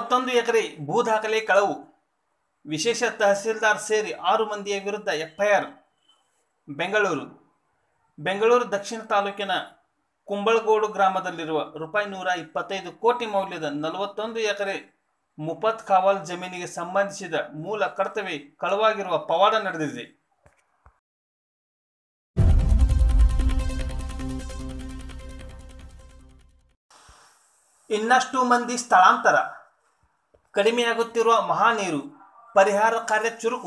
ನಲವತ್ತೊಂದು ಎಕರೆ ಭೂ ದಾಖಲೆ ಕಳವು ವಿಶೇಷ ತಹಸೀಲ್ದಾರ್ ಸೇರಿ ಆರು ಮಂದಿಯ ವಿರುದ್ಧ ಎಫ್ಐಆರ್ ಬೆಂಗಳೂರು ಬೆಂಗಳೂರು ದಕ್ಷಿಣ ತಾಲೂಕಿನ ಕುಂಬಳಗೋಡು ಗ್ರಾಮದಲ್ಲಿರುವ ರೂಪಾಯಿ ನೂರ ಇಪ್ಪತ್ತೈದು ಕೋಟಿ ಮೌಲ್ಯದ ನಲವತ್ತೊಂದು ಎಕರೆ ಮುಫತ್ ಖಾವಾಲ್ ಜಮೀನಿಗೆ ಸಂಬಂಧಿಸಿದ ಮೂಲ ಕರ್ತವ್ಯ ಕಳವಾಗಿರುವ ಪವಾಡ ನಡೆದಿದೆ ಇನ್ನಷ್ಟು ಮಂದಿ ಸ್ಥಳಾಂತರ ಕಡಿಮೆಯಾಗುತ್ತಿರುವ ಮಹಾನೀರು ಪರಿಹಾರ ಕಾರ್ಯ ಚುರುಕು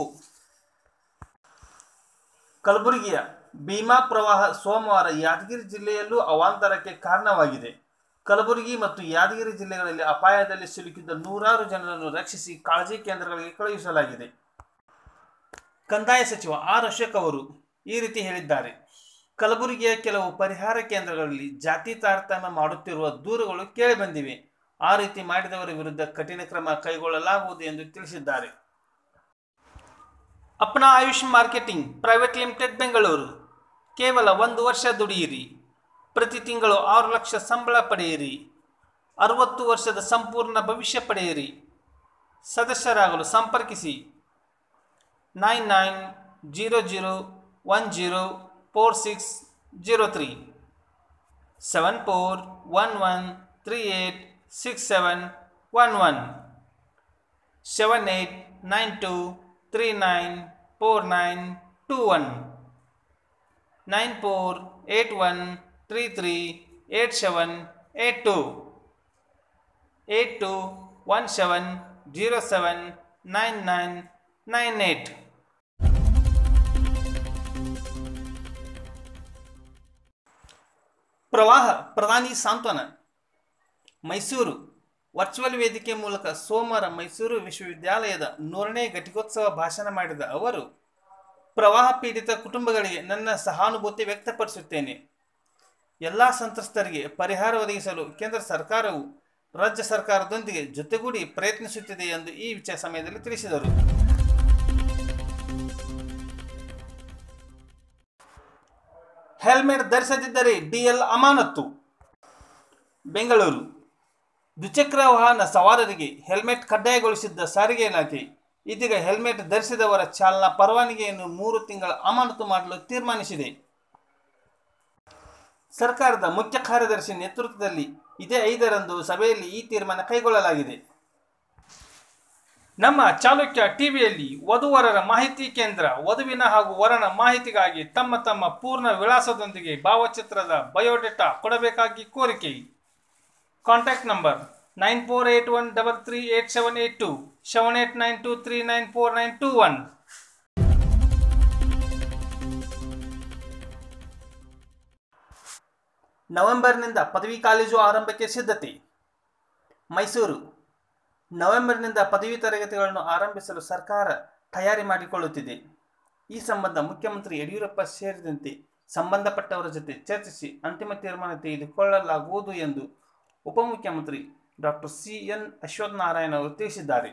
ಕಲಬುರಗಿಯ ಭೀಮಾ ಪ್ರವಾಹ ಸೋಮವಾರ ಯಾದಗಿರಿ ಜಿಲ್ಲೆಯಲ್ಲೂ ಅವಾಂತರಕ್ಕೆ ಕಾರಣವಾಗಿದೆ ಕಲಬುರಗಿ ಮತ್ತು ಯಾದಗಿರಿ ಜಿಲ್ಲೆಗಳಲ್ಲಿ ಅಪಾಯದಲ್ಲಿ ಸಿಲುಕಿದ್ದ ನೂರಾರು ಜನರನ್ನು ರಕ್ಷಿಸಿ ಕಾಳಜಿ ಕೇಂದ್ರಗಳಿಗೆ ಕಳುಹಿಸಲಾಗಿದೆ ಕಂದಾಯ ಸಚಿವ ಆರ್ ಅಶೋಕ್ ಅವರು ಈ ರೀತಿ ಹೇಳಿದ್ದಾರೆ ಕಲಬುರಗಿಯ ಕೆಲವು ಪರಿಹಾರ ಕೇಂದ್ರಗಳಲ್ಲಿ ಜಾತಿ ತಾರತಮ್ಯ ಮಾಡುತ್ತಿರುವ ದೂರುಗಳು ಕೇಳಿಬಂದಿವೆ ಆ ರೀತಿ ಮಾಡಿದವರ ವಿರುದ್ಧ ಕಠಿಣ ಕ್ರಮ ಕೈಗೊಳ್ಳಲಾಗುವುದು ಎಂದು ತಿಳಿಸಿದ್ದಾರೆ Apna Ayush marketing private limited Bengaluru ಕೇವಲ ಒಂದು ವರ್ಷ ದುಡಿಯಿರಿ ಪ್ರತಿ ತಿಂಗಳು ಆರು ಲಕ್ಷ ಸಂಬಳ ಪಡೆಯಿರಿ ಅರವತ್ತು ವರ್ಷದ ಸಂಪೂರ್ಣ ಭವಿಷ್ಯ ಪಡೆಯಿರಿ ಸದಸ್ಯರಾಗಲು ಸಂಪರ್ಕಿಸಿ nine nine zero zero one zero four six zero three seven four one one three eight six seven one one seven eight nine two three nine four nine two one nine four eight one three three eight seven eight two eight two one seven zero seven nine nine nine eight ಪ್ರವಾಹ ಪ್ರಧಾನಿ ಸಾಂತ್ವನ Mysuru virtual ವೇದಿಕೆ ಮೂಲಕ ಸೋಮವಾರ ಮೈಸೂರು ವಿಶ್ವವಿದ್ಯಾಲಯದ ನೂರನೇ ಘಟಿಕೋತ್ಸವ ಭಾಷಣ ಮಾಡಿದ ಅವರು ಪ್ರವಾಹ ಪೀಡಿತ ಕುಟುಂಬಗಳಿಗೆ ನನ್ನ ಸಹಾನುಭೂತಿ ವ್ಯಕ್ತಪಡಿಸುತ್ತೇನೆ ಎಲ್ಲ ಸಂತ್ರಸ್ತರಿಗೆ ಪರಿಹಾರ ಒದಗಿಸಲು ಕೇಂದ್ರ ಸರ್ಕಾರವು ರಾಜ್ಯ ಸರ್ಕಾರದೊಂದಿಗೆ ಜೊತೆಗೂಡಿ ಪ್ರಯತ್ನಿಸುತ್ತಿದೆ ಎಂದು ಈ ವಿಚಾರ ಸಮಯದಲ್ಲಿ ತಿಳಿಸಿದರು ಹೆಲ್ಮೆಟ್ ಧರಿಸದಿದ್ದರೆ ಡಿಎಲ್ ಅಮಾನತ್ತು ಬೆಂಗಳೂರು ದ್ವಿಚಕ್ರ ವಾಹನ ಸವಾರರಿಗೆ ಹೆಲ್ಮೆಟ್ ಕಡ್ಡಾಯಗೊಳಿಸಿದ್ದ ಸಾರಿಗೆ ಇಲಾಖೆ ಇದೀಗ ಹೆಲ್ಮೆಟ್ ಧರಿಸಿದವರ ಚಾಲನಾ ಪರವಾನಗಿಯನ್ನು ಮೂರು ತಿಂಗಳ ಅಮಾನತು ಮಾಡಲು ತೀರ್ಮಾನಿಸಿದೆ ಸರ್ಕಾರದ ಮುಖ್ಯ ಕಾರ್ಯದರ್ಶಿ ನೇತೃತ್ವದಲ್ಲಿ ಇದೇ ಐದರಂದು ಸಭೆಯಲ್ಲಿ ಈ ತೀರ್ಮಾನ ಕೈಗೊಳ್ಳಲಾಗಿದೆ ನಮ್ಮ ಚಾಲುಕ್ಯ ಟಿವಿಯಲ್ಲಿ ವಧುವರರ ಮಾಹಿತಿ ಕೇಂದ್ರ ವಧುವಿನ ಹಾಗೂ ವರನ ಮಾಹಿತಿಗಾಗಿ ತಮ್ಮ ತಮ್ಮ ಪೂರ್ಣ ವಿಳಾಸದೊಂದಿಗೆ ಭಾವಚಿತ್ರದ ಬಯೋಡೇಟಾ ಕೊಡಬೇಕಾಗಿ ಕೋರಿಕೆ contact number nine four eight one double three eight seven eight two seven eight nine two three nine four nine two one ನವೆಂಬರ್ನಿಂದ ಪದವಿ ಕಾಲೇಜು ಆರಂಭಕ್ಕೆ ಸಿದ್ಧತೆ ಮೈಸೂರು ನವೆಂಬರ್ನಿಂದ ಪದವಿ ತರಗತಿಗಳನ್ನು ಆರಂಭಿಸಲು ಸರ್ಕಾರ ತಯಾರಿ ಮಾಡಿಕೊಳ್ಳುತ್ತಿದೆ ಈ ಸಂಬಂಧ ಮುಖ್ಯಮಂತ್ರಿ ಯಡಿಯೂರಪ್ಪ ಸೇರಿದಂತೆ ಸಂಬಂಧಪಟ್ಟವರ ಜೊತೆ ಚರ್ಚಿಸಿ ಅಂತಿಮ ತೀರ್ಮಾನ ತೆಗೆದುಕೊಳ್ಳಲಾಗುವುದು ಎಂದು ಉಪಮುಖ್ಯಮಂತ್ರಿ ಡಾಕ್ಟರ್ ಸಿ ಎನ್ ಅಶ್ವತ್ಥನಾರಾಯಣ ಅವರು ತಿಳಿಸಿದ್ದಾರೆ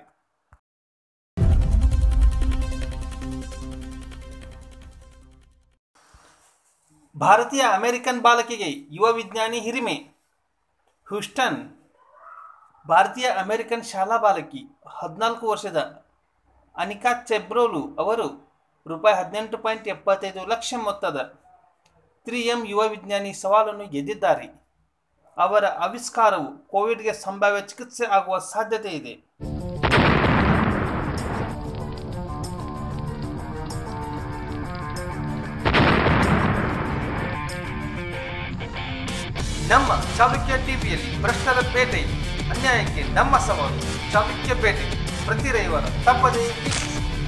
ಭಾರತೀಯ ಅಮೆರಿಕನ್ ಬಾಲಕಿಗೆ ಯುವ ವಿಜ್ಞಾನಿ ಹಿರಿಮೆ ಹ್ಯೂಸ್ಟನ್ ಭಾರತೀಯ ಅಮೆರಿಕನ್ ಶಾಲಾ ಬಾಲಕಿ ಹದಿನಾಲ್ಕು ವರ್ಷದ ಅನಿಕಾ ಚೆಬ್ರೋಲು ಅವರು ರೂಪಾಯಿ ಹದಿನೆಂಟು ಪಾಯಿಂಟ್ ಎಪ್ಪತ್ತೈದು ಲಕ್ಷ ಮೊತ್ತದ ತ್ರೀ ಎಂ ಯುವ ವಿಜ್ಞಾನಿ ಸವಾಲನ್ನು ಗೆದ್ದಿದ್ದಾರೆ ಅವರ ಆವಿಷ್ಕಾರವು ಕೋವಿಡ್ಗೆ ಸಂಭಾವ್ಯ ಚಿಕಿತ್ಸೆ ಆಗುವ ಸಾಧ್ಯತೆ ಇದೆ ನಮ್ಮ ಚಾಲುಕ್ಯ ಟಿವಿಯಲ್ಲಿ ಭ್ರಷ್ಟರ ಬೇಟೆ ಅನ್ಯಾಯಕ್ಕೆ ನಮ್ಮ ಸವಾಲು ಚಾಲುಕ್ಯ ಬೇಟೆ ಪ್ರತಿ ರವಿವಾರ ತಪ್ಪದೇ ವೀಕ್ಷಿಸಿ.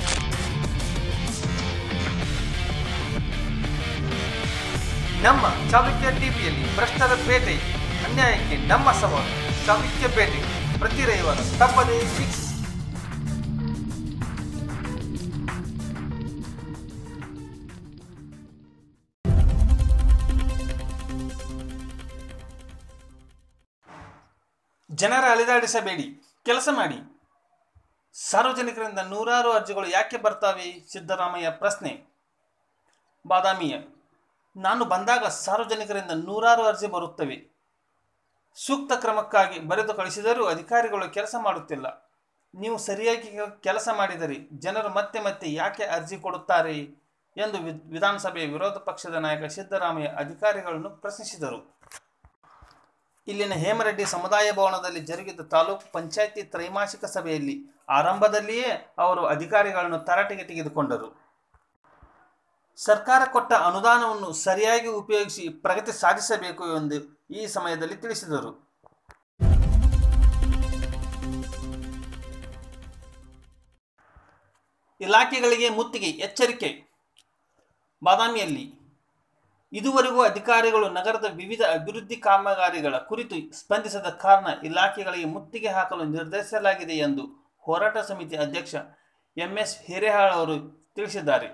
ನಮ್ಮ ಚಾಲುಕ್ಯ ಟಿವಿಯಲ್ಲಿ ಭ್ರಷ್ಟರ ಬೇಟೆ ಅನ್ಯಾಯಕ್ಕೆ ನಮ್ಮ ಸವಾಲು ಚಾಲುಕ್ಯ ಬೇಟೆ ಪ್ರತಿ ರವಿವಾರ ತಪ್ಪದೇ ವೀಕ್ಷಿಸಿ. ಜನರ ಅಲಿದಾಡಿಸಬೇಡಿ ಕೆಲಸ ಮಾಡಿ ಸಾರ್ವಜನಿಕರಿಂದ ನೂರಾರು ಅರ್ಜಿಗಳು ಯಾಕೆ ಬರ್ತಾವೆ ಸಿದ್ದರಾಮಯ್ಯ ಪ್ರಶ್ನೆ ಬಾದಾಮಿಯ ನಾನು ಬಂದಾಗ ಸಾರ್ವಜನಿಕರಿಂದ ನೂರಾರು ಅರ್ಜಿ ಬರುತ್ತವೆ ಸೂಕ್ತ ಕ್ರಮಕ್ಕಾಗಿ ಬರೆದು ಕಳಿಸಿದರೂ ಅಧಿಕಾರಿಗಳು ಕೆಲಸ ಮಾಡುತ್ತಿಲ್ಲ ನೀವು ಸರಿಯಾಗಿ ಕೆಲಸ ಮಾಡಿದರೆ ಜನರು ಮತ್ತೆ ಮತ್ತೆ ಯಾಕೆ ಅರ್ಜಿ ಕೊಡುತ್ತಾರೆ ಎಂದು ವಿ- ವಿಧಾನಸಭೆಯ ವಿರೋಧ ಪಕ್ಷದ ನಾಯಕ ಸಿದ್ದರಾಮಯ್ಯ ಅಧಿಕಾರಿಗಳನ್ನು ಪ್ರಶ್ನಿಸಿದರು ಇಲ್ಲಿನ ಹೇಮರೆಡ್ಡಿ ಸಮುದಾಯ ಭವನದಲ್ಲಿ ಜರುಗಿದ ತಾಲೂಕು ಪಂಚಾಯಿತಿ ತ್ರೈಮಾಸಿಕ ಸಭೆಯಲ್ಲಿ ಆರಂಭದಲ್ಲಿಯೇ ಅವರು ಅಧಿಕಾರಿಗಳನ್ನು ತರಾಟೆಗೆ ತೆಗೆದುಕೊಂಡರು ಸರ್ಕಾರ ಕೊಟ್ಟ ಅನುದಾನವನ್ನು ಸರಿಯಾಗಿ ಉಪಯೋಗಿಸಿ ಪ್ರಗತಿ ಸಾಧಿಸಬೇಕು ಎಂದು ಈ ಸಮಯದಲ್ಲಿ ತಿಳಿಸಿದರು ಇಲಾಖೆಗಳಿಗೆ ಮುತ್ತಿಗೆ ಎಚ್ಚರಿಕೆ ಬಾದಾಮಿಯಲ್ಲಿ ಇದುವರೆಗೂ ಅಧಿಕಾರಿಗಳು ನಗರದ ವಿವಿಧ ಅಭಿವೃದ್ಧಿ ಕಾಮಗಾರಿಗಳ ಕುರಿತು ಸ್ಪಂದಿಸದ ಕಾರಣ ಇಲಾಖೆಗಳಿಗೆ ಮುತ್ತಿಗೆ ಹಾಕಲು ನಿರ್ಧರಿಸಲಾಗಿದೆ ಎಂದು ಹೋರಾಟ ಸಮಿತಿ ಅಧ್ಯಕ್ಷ ಎಂಎಸ್ ಹಿರೇಹಾಳ್ ಅವರು ತಿಳಿಸಿದ್ದಾರೆ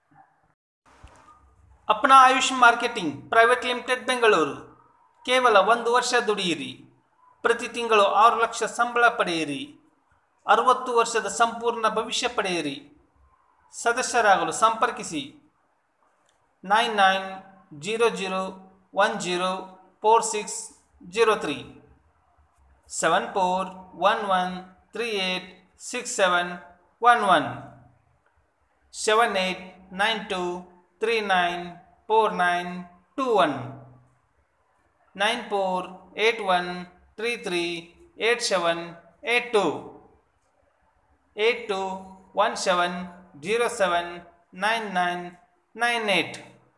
Apna Ayush marketing private limited Bengaluru ಕೇವಲ ಒಂದು ವರ್ಷ ದುಡಿಯಿರಿ ಪ್ರತಿ ತಿಂಗಳು ಆರು ಲಕ್ಷ ಸಂಬಳ ಪಡೆಯಿರಿ ಅರವತ್ತು ವರ್ಷದ ಸಂಪೂರ್ಣ ಭವಿಷ್ಯ ಪಡೆಯಿರಿ ಸದಸ್ಯರಾಗಲು ಸಂಪರ್ಕಿಸಿ nine nine zero zero one zero four six zero three seven four one one three eight six seven one one seven eight nine two three nine four nine two one nine four eight one three three eight seven eight two eight two one seven zero seven nine nine nine eight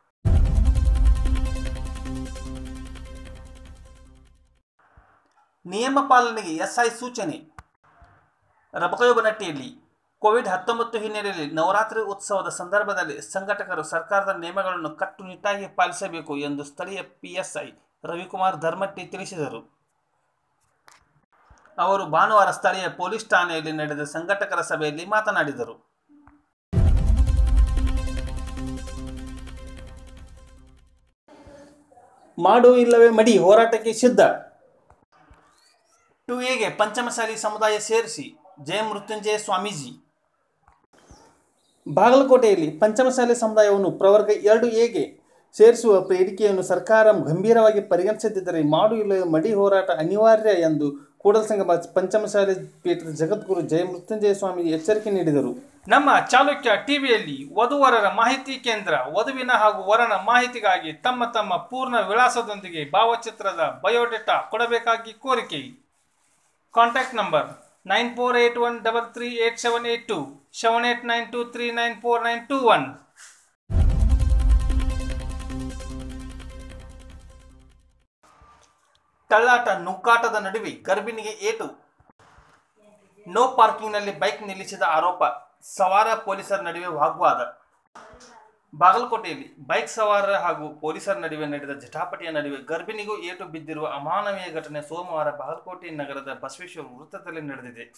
ನಿಯಮ ಪಾಲನೆಗೆ SI ಸೂಚನೆ ರಬಕಯೋಬನಟ್ಟಿಯಲ್ಲಿ Covid ಹತ್ತೊಂಬತ್ತು ಹಿನ್ನೆಲೆಯಲ್ಲಿ ನವರಾತ್ರಿ ಉತ್ಸವದ ಸಂದರ್ಭದಲ್ಲಿ ಸಂಘಟಕರು ಸರ್ಕಾರದ ನಿಯಮಗಳನ್ನು ಕಟ್ಟುನಿಟ್ಟಾಗಿ ಪಾಲಿಸಬೇಕು ಎಂದು ಸ್ಥಳೀಯ ಪಿಎಸ್ಐ ರವಿಕುಮಾರ್ ಧರ್ಮಟ್ಟಿ ತಿಳಿಸಿದರು ಅವರು ಭಾನುವಾರ ಸ್ಥಳೀಯ ಪೊಲೀಸ್ ಠಾಣೆಯಲ್ಲಿ ನಡೆದ ಸಂಘಟಕರ ಸಭೆಯಲ್ಲಿ ಮಾತನಾಡಿದರು ಮಾಡು ಇಲ್ಲವೇ ಮಡಿ ಹೋರಾಟಕ್ಕೆ ಸಿದ್ಧ ಟು ಎಗೆ ಪಂಚಮಸಾಲಿ ಸಮುದಾಯ ಸೇರಿಸಿ ಜಯ ಮೃತ್ಯುಂಜಯ ಸ್ವಾಮೀಜಿ ಬಾಗಲಕೋಟೆಯಲ್ಲಿ ಪಂಚಮಸಾಲಿ ಸಮುದಾಯವನ್ನು ಪ್ರವರ್ಗ ಎರಡು ಎಗೆ ಸೇರಿಸುವ ಬೇಡಿಕೆಯನ್ನು ಸರ್ಕಾರ ಗಂಭೀರವಾಗಿ ಪರಿಗಣಿಸದಿದ್ದರೆ ಮಾಡು ಇಲ್ಲವೇ ಮಡಿ ಹೋರಾಟ ಅನಿವಾರ್ಯ ಎಂದು ಕೂಡಲ ಸಂಗಮ ಪಂಚಮಸಾಲಿ ಪೀಠದ ಜಗದ್ಗುರು ಜಯ ಮೃತ್ಯುಂಜಯ ಸ್ವಾಮೀಜಿ ಎಚ್ಚರಿಕೆ ನೀಡಿದರು ನಮ್ಮ ಚಾಲುಕ್ಯ ಟಿವಿಯಲ್ಲಿ ವಧುವರರ ಮಾಹಿತಿ ಕೇಂದ್ರ ವಧುವಿನ ಹಾಗೂ ವರನ ಮಾಹಿತಿಗಾಗಿ ತಮ್ಮ ತಮ್ಮ ಪೂರ್ಣ ವಿಳಾಸದೊಂದಿಗೆ ಭಾವಚಿತ್ರದ ಬಯೋಡೇಟಾ ಕೊಡಬೇಕಾಗಿ ಕೋರಿಕೆ contact number nine four eight one double three eight seven eight two seven eight nine two three nine four nine two one ತಳ್ಳಾಟ ನುಗ್ಗಾಟದ ನಡುವೆ ಗರ್ಭಿಣಿಗೆ ಏಟು ನೋ ಪಾರ್ಕಿಂಗ್ನಲ್ಲಿ ಬೈಕ್ ನಿಲ್ಲಿಸಿದ ಆರೋಪ ಸವಾರ ಪೊಲೀಸರ ನಡುವೆ ವಾಗ್ವಾದ ಬಾಗಲಕೋಟೆಯಲ್ಲಿ ಬೈಕ್ ಸವಾರರ ಹಾಗೂ ಪೊಲೀಸರ ನಡುವೆ ನಡೆದ ಜಟಾಪಟಿಯ ನಡುವೆ ಗರ್ಭಿಣಿಗೂ ಏಟು ಬಿದ್ದಿರುವ ಅಮಾನವೀಯ ಘಟನೆ ಸೋಮವಾರ ಬಾಗಲಕೋಟೆ ನಗರದ ಬಸವೇಶ್ವರ ವೃತ್ತದಲ್ಲಿ ನಡೆದಿದೆ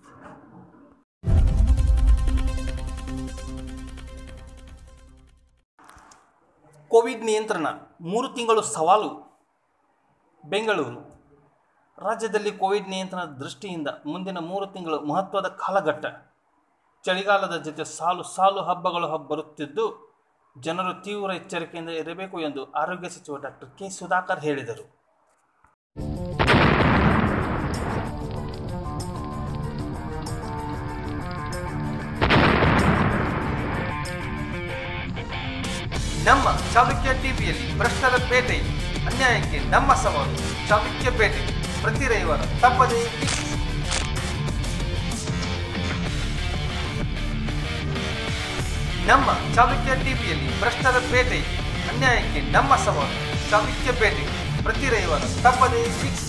ಕೋವಿಡ್ ನಿಯಂತ್ರಣ ಮೂರು ತಿಂಗಳು ಸವಾಲು ಬೆಂಗಳೂರು ರಾಜ್ಯದಲ್ಲಿ ಕೋವಿಡ್ ನಿಯಂತ್ರಣದ ದೃಷ್ಟಿಯಿಂದ ಮುಂದಿನ ಮೂರು ತಿಂಗಳು ಮಹತ್ವದ ಕಾಲಘಟ್ಟ ಚಳಿಗಾಲದ ಜೊತೆ ಸಾಲು ಸಾಲು ಹಬ್ಬಗಳು ಹಬ್ಬ ಬರುತ್ತಿದ್ದು ಜನರು ತೀವ್ರ ಎಚ್ಚರಿಕೆಯಿಂದ ಇರಬೇಕು ಎಂದು ಆರೋಗ್ಯ ಸಚಿವ ಡಾಕ್ಟರ್ ಕೆ ಸುಧಾಕರ್ ಹೇಳಿದರು ನಮ್ಮ ಚಾಲುಕ್ಯ ಟಿವಿಯಲ್ಲಿ ಭ್ರಷ್ಟರ ಬೇಟೆ ಅನ್ಯಾಯಕ್ಕೆ ನಮ್ಮ ಸವಾಲು ಚಾಲುಕ್ಯ ಬೇಟೆ ಪ್ರತಿ ರವಿವಾರ ತಪ್ಪದೇ ವೀಕ್ಷಿಸಿ. ನಮ್ಮ ಚಾಲುಕ್ಯ ಟಿವಿಯಲ್ಲಿ ಭ್ರಷ್ಟರ ಬೇಟೆ ಅನ್ಯಾಯಕ್ಕೆ ನಮ್ಮ ಸವಾಲು ಚಾಲುಕ್ಯ ಬೇಟೆ ಪ್ರತಿ ರವಿವಾರ ತಪ್ಪದೇ ವೀಕ್ಷಿಸಿ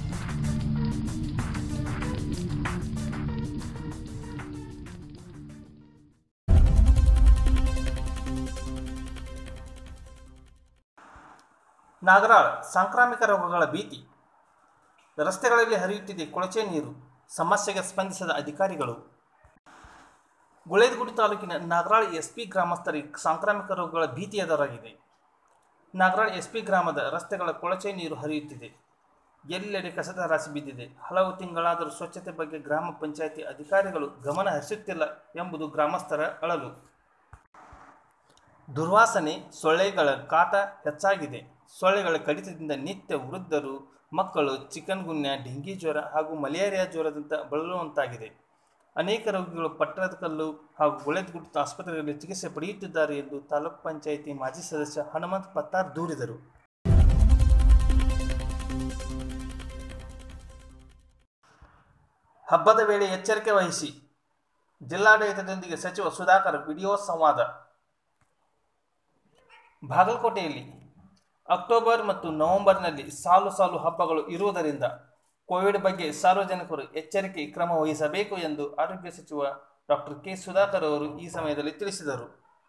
ನಾಗರಾಳ್ ಸಾಂಕ್ರಾಮಿಕ ರೋಗಗಳ ಭೀತಿ ರಸ್ತೆಗಳಲ್ಲಿ ಹರಿಯುತ್ತಿದೆ ಕೊಳಚೆ ನೀರು ಸಮಸ್ಯೆಗೆ ಸ್ಪಂದಿಸದ ಅಧಿಕಾರಿಗಳು ಗುಳೇದಗುಡಿ ತಾಲೂಕಿನ ನಾಗರಾಳ್ ಎಸ್ಪಿ ಗ್ರಾಮಸ್ಥರಿಗೆ ಸಾಂಕ್ರಾಮಿಕ ರೋಗಗಳ ಭೀತಿ ಎದುರಾಗಿದೆ ನಾಗರಾಳ್ ಎಸ್ಪಿ ಗ್ರಾಮದ ರಸ್ತೆಗಳ ಕೊಳಚೆ ನೀರು ಹರಿಯುತ್ತಿದೆ ಎಲ್ಲೆಡೆ ಕಸದ ರಾಶಿ ಬಿದ್ದಿದೆ ಹಲವು ತಿಂಗಳಾದರೂ ಸ್ವಚ್ಛತೆ ಬಗ್ಗೆ ಗ್ರಾಮ ಪಂಚಾಯಿತಿ ಅಧಿಕಾರಿಗಳು ಗಮನ ಹರಿಸುತ್ತಿಲ್ಲ ಎಂಬುದು ಗ್ರಾಮಸ್ಥರ ಅಳಲು ದುರ್ವಾಸನೆ ಸೊಳ್ಳೆಗಳ ಕಾಟ ಹೆಚ್ಚಾಗಿದೆ ಸೊಳ್ಳೆಗಳ ಕಡಿತದಿಂದ ನಿತ್ಯ ವೃದ್ಧರು ಮಕ್ಕಳು ಚಿಕನ್ ಗುನ್ಯಾ ಡೆಂಗಿ ಜ್ವರ ಹಾಗೂ ಮಲೇರಿಯಾ ಜ್ವರದಿಂದ ಬಳಲುವಂತಾಗಿದೆ ಅನೇಕ ರೋಗಿಗಳು ಪಟ್ಟಣದ ಕಲ್ಲು ಹಾಗೂ ಗುಳೆದ್ಗುಟ್ಟು ಆಸ್ಪತ್ರೆಗಳಲ್ಲಿ ಚಿಕಿತ್ಸೆ ಪಡೆಯುತ್ತಿದ್ದಾರೆ ಎಂದು ತಾಲೂಕು ಪಂಚಾಯಿತಿ ಮಾಜಿ ಸದಸ್ಯ ಹನುಮಂತ್ ಪತ್ತಾರ್ ದೂರಿದರು ಹಬ್ಬದ ವೇಳೆ ಎಚ್ಚರಿಕೆ ವಹಿಸಿ ಜಿಲ್ಲಾಡಳಿತದೊಂದಿಗೆ ಸಚಿವ ಸುಧಾಕರ್ ವಿಡಿಯೋ ಸಂವಾದ ಬಾಗಲಕೋಟೆಯಲ್ಲಿ ಅಕ್ಟೋಬರ್ ಮತ್ತು ನವೆಂಬರ್ನಲ್ಲಿ ಸಾಲು ಸಾಲು ಹಬ್ಬಗಳು ಇರುವುದರಿಂದ ಕೋವಿಡ್ ಬಗ್ಗೆ ಸಾರ್ವಜನಿಕರು ಎಚ್ಚರಿಕೆ ಕ್ರಮ ವಹಿಸಬೇಕು ಎಂದು ಆರೋಗ್ಯ ಸಚಿವ ಡಾಕ್ಟರ್ ಕೆ ಸುಧಾಕರ್ ಅವರು ಈ ಸಮಯದಲ್ಲಿ ತಿಳಿಸಿದರು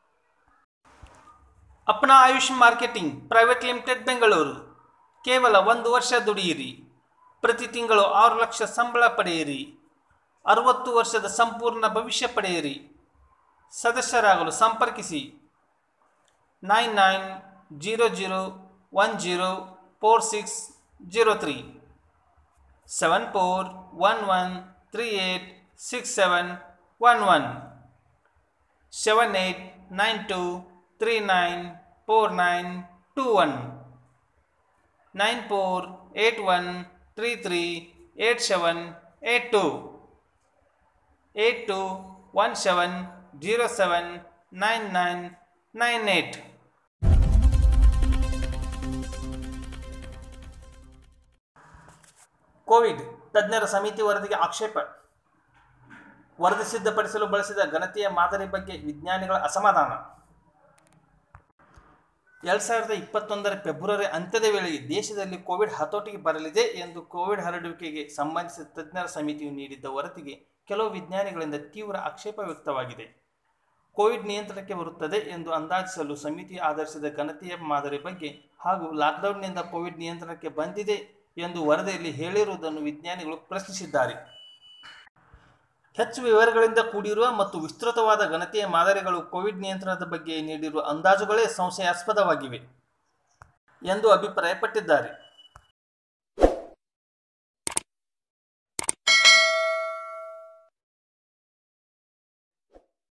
Apna Ayush marketing private limited Bengaluru ಕೇವಲ ಒಂದು ವರ್ಷ ದುಡಿಯಿರಿ ಪ್ರತಿ ತಿಂಗಳು ಆರು ಲಕ್ಷ ಸಂಬಳ ಪಡೆಯಿರಿ ಅರವತ್ತು ವರ್ಷದ ಸಂಪೂರ್ಣ ಭವಿಷ್ಯ ಪಡೆಯಿರಿ ಸದಸ್ಯರಾಗಲು ಸಂಪರ್ಕಿಸಿ nine nine zero zero one zero four six zero three seven four one one three eight six seven one one seven eight nine two three nine four nine two one nine four eight one three three eight seven eight two eight two one seven zero seven nine nine nine eight COVID ತಜ್ಞರ ಸಮಿತಿ ವರದಿಗೆ ಆಕ್ಷೇಪ ವರದಿ ಸಿದ್ಧಪಡಿಸಲು ಬಳಸಿದ ಗಣತಿಯ ಮಾದರಿ ಬಗ್ಗೆ ವಿಜ್ಞಾನಿಗಳ ಅಸಮಾಧಾನ ಎರಡು ಸಾವಿರದ ಇಪ್ಪತ್ತೊಂದರ ಫೆಬ್ರವರಿ ಅಂತ್ಯದ ವೇಳೆಗೆ ದೇಶದಲ್ಲಿ ಕೋವಿಡ್ ಹತೋಟಿಗೆ ಬರಲಿದೆ ಎಂದು ಕೋವಿಡ್ ಹರಡುವಿಕೆಗೆ ಸಂಬಂಧಿಸಿದ ತಜ್ಞರ ಸಮಿತಿಯು ನೀಡಿದ್ದ ವರದಿಗೆ ಕೆಲವು ವಿಜ್ಞಾನಿಗಳಿಂದ ತೀವ್ರ ಆಕ್ಷೇಪ ವ್ಯಕ್ತವಾಗಿದೆ ಕೋವಿಡ್ ನಿಯಂತ್ರಣಕ್ಕೆ ಬರುತ್ತದೆ ಎಂದು ಅಂದಾಜಿಸಲು ಸಮಿತಿ ಆಧರಿಸಿದ ಗಣತಿಯ ಮಾದರಿ ಬಗ್ಗೆ ಹಾಗೂ ಲಾಕ್ಡೌನ್ನಿಂದ ಕೋವಿಡ್ ನಿಯಂತ್ರಣಕ್ಕೆ ಬಂದಿದೆ ಎಂದು ವರದಿಯಲ್ಲಿ ಹೇಳಿರುವುದನ್ನು ವಿಜ್ಞಾನಿಗಳು ಪ್ರಶ್ನಿಸಿದ್ದಾರೆ ಹೆಚ್ಚು ವಿವರಗಳಿಂದ ಕೂಡಿರುವ ಮತ್ತು ವಿಸ್ತೃತವಾದ ಗಣತಿಯ ಮಾದರಿಗಳು ಕೋವಿಡ್ ನಿಯಂತ್ರಣದ ಬಗ್ಗೆ ನೀಡಿರುವ ಅಂದಾಜುಗಳೇ ಸಂಶಯಾಸ್ಪದವಾಗಿವೆ ಎಂದು ಅಭಿಪ್ರಾಯಪಟ್ಟಿದ್ದಾರೆ